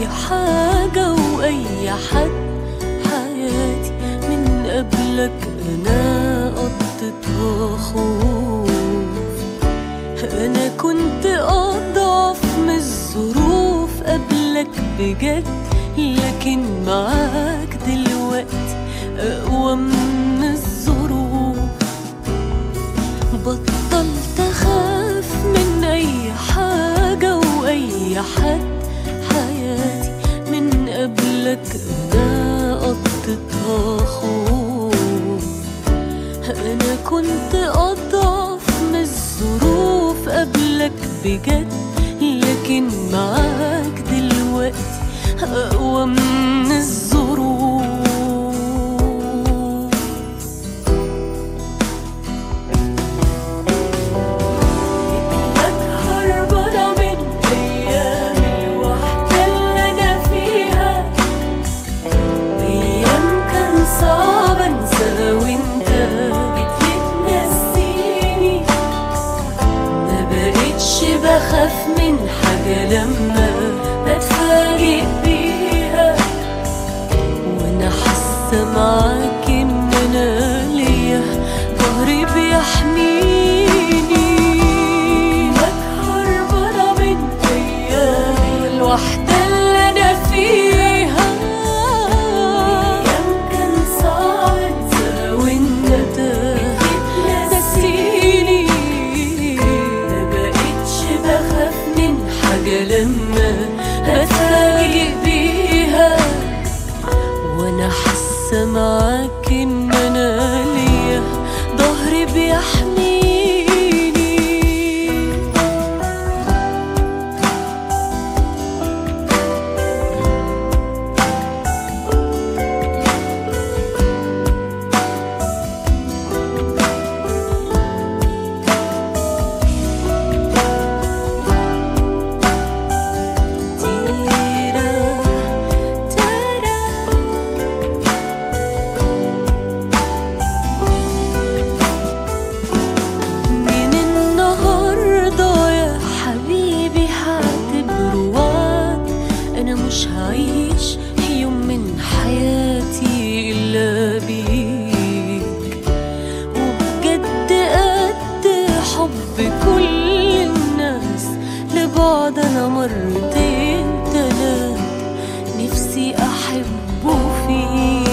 أي حاجة وأي حد حياتي من قبلك أنا قضيتها خوف أنا كنت أضعف من الظروف قبلك بجد لكن معاك دلوقتي أقوى من الظروف بطلت أخاف من أي حاجة وأي حد حياتي من قبلك أنا قضيتها خوف أنا كنت أضعف من الظروف قبلك بجد لكن معاك دلوقتي أقوى من الظروف لك هربانة من أيام الوحدة اللي أنا فيها أيام كان صعب أنساها وأنت جيت تنسيني ما بقتش بخاف من حاجة لما بتفاجئ بيها وأنا حاسة معاك إن أنا ليا ظهري بيحميني لك هربانة من أيام الوحدة اللي أنا فيها أيام كان صعب أنساها وأنت نسيني ما بقتش بخاف من حاجة لما أتفاجئ بيها وانا حاسه معاك ان انا ليا ظهري بيحميني تيرا تارا من النهاردة يا حبيبي هعتبره وعد أنا مش هعيش يوم من حياتي إلا بيك وبجد قد حب كل الناس لبعض أنا مرتين تلات نفسي أحبه فيك